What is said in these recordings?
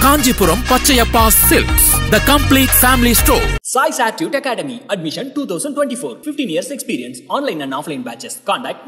Kanchipuram Pachaiyappa silks the complete family store Sai Satute Academy. Admission 2024. 15 years experience. Online and offline batches. Contact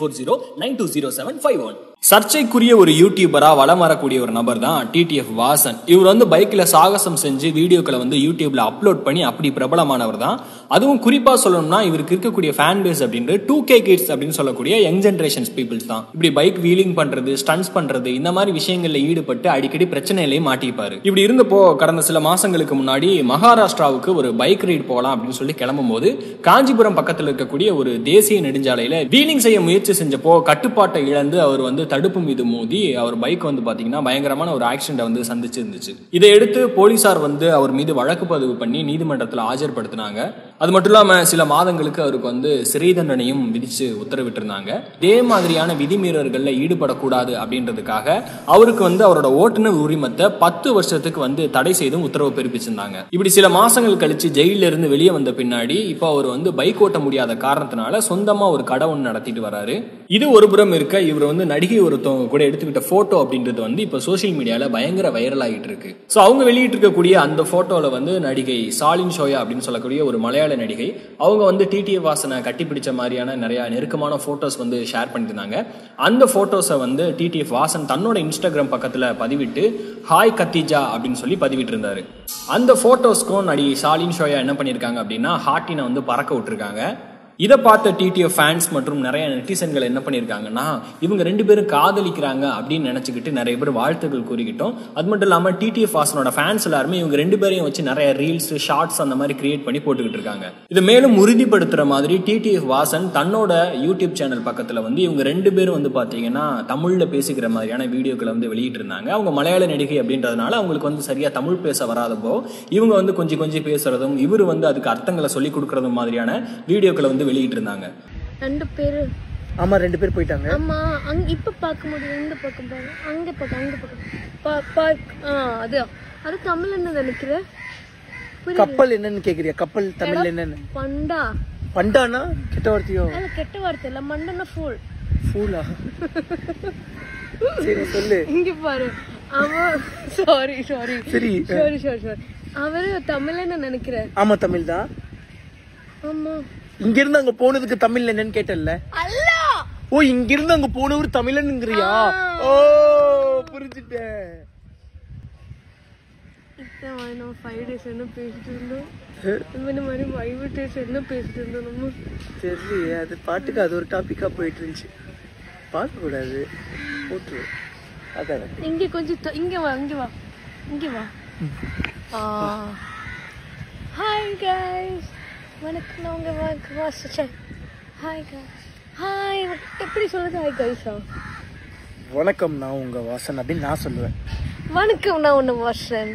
9840-920751. சர்ச்சைக்குரிய ஒரு யூடியூபரா வலம் வரக்கூடிய ஒரு நபர் தான் டிடிஎஃப் வாசன் இவர் வந்து பைக்ல சாகசம் செஞ்சு வீடியோக்களை வந்து யூடியூப்ல அப்லோட் பண்ணி அப்படி பிரபலமானவர் தான் அதுவும் குறிப்பா சொல்லணும்னா இவருக்கு இருக்கக்கூடிய ஃபேன் பேஸ் அப்படின்றது டூ கே கிட்ஸ் அப்படின்னு சொல்லக்கூடிய யங் ஜென்ரேஷன்ஸ் பீப்புள்ஸ் தான் இப்படி பைக் வீலிங் பண்றது ஸ்டன்ஸ் பண்றது இந்த மாதிரி விஷயங்கள்ல ஈடுபட்டு அடிக்கடி பிரச்சனையிலேயே மாட்டிப்பாரு இப்படி இருந்தப்போ கடந்த சில மாசங்களுக்கு முன்னாடி மகாராஷ்டிராவுக்கு ஒரு பைக் ரைட் போகலாம் அப்படின்னு சொல்லி கிளம்பும் போது காஞ்சிபுரம் பக்கத்தில் இருக்கக்கூடிய ஒரு தேசிய நெடுஞ்சாலையில வீலிங் செய்ய முயற்சி செஞ்சப்போ கட்டுப்பாட்டை இழந்து அவர் வந்து தடுப்பு மீது மோதி அவர் பைக் வந்து பாத்தீங்கன்னா பயங்கரமான ஒரு ஆக்சிடென்ட் வந்து சந்திச்சு இருந்துச்சு இதை எடுத்து போலீசார் வந்து அவர் மீது வழக்கு பதிவு பண்ணி நீதிமன்றத்தில் ஆஜர்படுத்தினாங்க அது மட்டும் இல்லாம சில மாதங்களுக்கு அவருக்கு வந்து சிறை தண்டனையும் விதிச்சு உத்தரவிட்டிருந்தாங்க இதே மாதிரியான விதிமீறல்கள்ல ஈடுபடக்கூடாது அப்படின்றதுக்காக அவருக்கு வந்து அவரோட ஓட்டுநர் உரிமத்தை பத்து வருஷத்துக்கு வந்து தடை செய்தும் உத்தரவு பிறப்பிச்சிருந்தாங்க இப்படி சில மாசங்கள் கழிச்சு ஜெயில இருந்து வெளியே வந்த பின்னாடி இப்போ அவர் வந்து பைக் ஓட்ட முடியாத காரணத்தினால சொந்தமா ஒரு கடை ஒன்று நடத்திட்டு வராரு இது ஒரு புறம் இருக்க இவர் வந்து நடிகை ஒருத்தவங்க கூட எடுத்துக்கிட்ட போட்டோ அப்படின்றது வந்து இப்போ சோஷியல் மீடியால பயங்கர வைரல் ஆகிட்டு இருக்கு ஸோ அவங்க வெளியிட்டு இருக்கக்கூடிய அந்த போட்டோல வந்து நடிகை சாலின் ஷோயா அப்படின்னு சொல்லக்கூடிய ஒரு மலையாள நடிகை அவங்க வந்து டிடிஏ வாசனை கட்டிப்பிடிச்ச மாதிரியான நிறைய நெருக்கமான போட்டோஸ் வந்து ஷேர் பண்ணியிருந்தாங்க அந்த போட்டோஸை வந்து டிடிஎஃப் வாசன் தன்னோட இன்ஸ்டாகிராம் பக்கத்தில் பதிவிட்டு ஹாய் கத்திஜா அப்படின்னு சொல்லி பதிவிட்டு இருந்தாரு அந்த போட்டோஸ்க்கும் நடிகை சாலின் ஷோயா என்ன பண்ணியிருக்காங்க அப்படின்னா ஹார்ட்டினை வந்து பறக்க விட்டுருக்காங்க இதை பார்த்த டிடிஎஃப் ஃபேன்ஸ் மற்றும் நிறைய நெட்டிசன்கள் என்ன பண்ணியிருக்காங்கன்னா இவங்க ரெண்டு பேரும் காதலிக்கிறாங்க அப்படின்னு நினச்சிக்கிட்டு நிறைய பேர் வாழ்த்துக்கள் கூறிக்கிட்டோம் அது மட்டும் இல்லாமல் டிடிஎஃப் வாசனோட ஃபேன்ஸ் எல்லாருமே இவங்க ரெண்டு பேரையும் வச்சு நிறைய ரீல்ஸ் ஷார்ட்ஸ் அந்த மாதிரி கிரியேட் பண்ணி போட்டுக்கிட்டு இருக்காங்க இதை மேலும் உறுதிப்படுத்துற மாதிரி டிடிஎஃப் வாசன் தன்னோட யூடியூப் சேனல் பக்கத்தில் வந்து இவங்க ரெண்டு பேரும் வந்து பார்த்தீங்கன்னா தமிழில் பேசிக்கிற மாதிரியான வீடியோக்களை வந்து வெளியிட்டு இருந்தாங்க அவங்க மலையாள நடிகை அப்படின்றதுனால அவங்களுக்கு வந்து சரியாக தமிழ் பேச வராதப்போ இவங்க வந்து கொஞ்சம் கொஞ்சம் பேசுறதும் இவர் வந்து அதுக்கு அர்த்தங்களை சொல்லி கொடுக்கறதும் மாதிரியான வீடியோக்களை வந்து வெளியிட்டு இருந்தாங்க ரெண்டு பேரு ஆமா ரெண்டு பேர் போயிட்டாங்க ஆமா அங்க இப்ப பார்க்க முடியும் இந்த பக்கம் பாரு அங்க பக்கம் அங்க பக்கம் பா- பார்க் ஆ அது அது தமிழ் என்ன நினைக்கிற புரியல கப்பல் என்னன்னு கேக்குறியா கப்பல் தமிழ்ல என்னன்னு பண்டா பண்டானா கெட்ட வார்த்தையோ அது கெட்ட வார்த்தை இல்ல மண்டனா ஃபுல் ஃபூலா சரி சொல்லு இங்க பாரு அவன் சாரி சாரி சரி சாரி சாரி சாரி அவரு தமிழ் என்ன நினைக்கிற ஆமா தமிழ் தான் ஆமா இங்க இருந்து அங்க போனதுக்கு தமிழ்ல என்னன்னு கேட்டல்ல அல்ல ஓ இங்க இருந்து அங்க போனவர் தமிழனுங்கிறியா ஓ புரிஞ்சுட்டேன் இதான் நம்ம ஃபைவ் டேஸ் என்ன பேசிட்டு இருந்தோம் இந்த மாதிரி ஃபைவ் டேஸ் என்ன பேசிட்டு இருந்தோம் நம்ம தெரியலையே அது பாட்டுக்கு அது ஒரு டாபிக்கா போயிட்டு இருந்துச்சு பார்க்க கூடாது போட்டு அதான் இங்க கொஞ்சம் தொ- இங்க வா இங்க வா இங்க வா ஹாய் கைஸ் வணக்கம் நான் உங்க வாசிச்சேன் ஹாய் கைஸ் ஹாய் எப்படி சொல்லுது ஹாய் கைஸா வணக்கம் நான் உங்க வாசன் அப்படின்னு நான் சொல்லுவேன் வணக்கம் நான் உன்னை வாசன்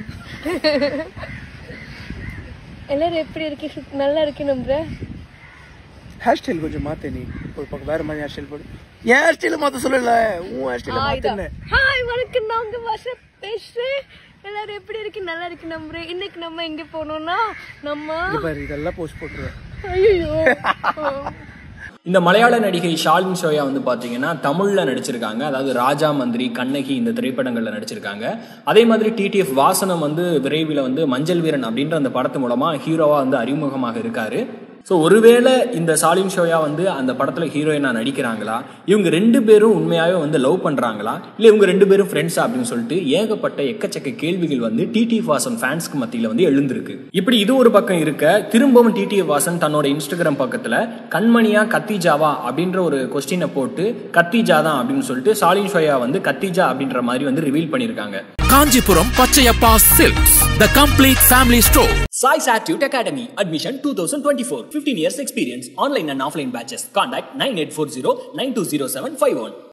எல்லாரும் எப்படி இருக்கீ நல்லா இருக்கேன் நம்புறேன் ஹேர் ஸ்டைல் கொஞ்சம் மாத்த நீ ஒரு பக்கம் வேற மாதிரி ஹேர் ஸ்டைல் போடு என் ஹேர் ஸ்டைல மாத்த சொல்லல உன் ஹேர் ஸ்டைல மாத்தேன் ஹாய் வணக்கம் நான் உங்க வாசன் பேசுறேன் எல்லாரும் எப்படி இருக்கீங்க நல்லா இருக்கு நம்புறேன் இன்னைக்கு நம்ம எங்க போனோம்னா நம்ம பாரு இதெல்லாம் போஸ்ட் போட்டுருவேன் ஐயோ இந்த மலையாள நடிகை ஷாலின் ஷோயா வந்து பாத்தீங்கன்னா தமிழ்ல நடிச்சிருக்காங்க அதாவது ராஜா மந்திரி கண்ணகி இந்த திரைப்படங்கள்ல நடிச்சிருக்காங்க அதே மாதிரி டிடிஎஃப் வாசனம் வந்து விரைவில் வந்து மஞ்சள் வீரன் அப்படின்ற அந்த படத்து மூலமா ஹீரோவா வந்து அறிமுகமாக இருக்காரு ஸோ ஒருவேளை இந்த சாலின் ஷோயா வந்து அந்த படத்துல ஹீரோயினா நடிக்கிறாங்களா இவங்க ரெண்டு பேரும் உண்மையாவே வந்து லவ் பண்றாங்களா இல்ல இவங்க ரெண்டு பேரும் ஃப்ரெண்ட்ஸா அப்படின்னு சொல்லிட்டு ஏகப்பட்ட எக்கச்சக்க கேள்விகள் வந்து டிடி வாசன் ஃபேன்ஸ்க்கு மத்தியில வந்து எழுந்திருக்கு இப்படி இது ஒரு பக்கம் இருக்க திரும்பவும் டிடி வாசன் தன்னோட இன்ஸ்டாகிராம் பக்கத்துல கண்மணியா கத்திஜாவா அப்படின்ற ஒரு கொஸ்டினை போட்டு கத்திஜா தான் அப்படின்னு சொல்லிட்டு சாலின் ஷோயா வந்து கத்திஜா அப்படின்ற மாதிரி வந்து ரிவீல் பண்ணியிருக்காங்க Kanchipuram Pachaiyappa silks the complete family store Sai Satute Academy. Admission 2024. 15 years experience. Online and offline batches. Contact 9840 920751.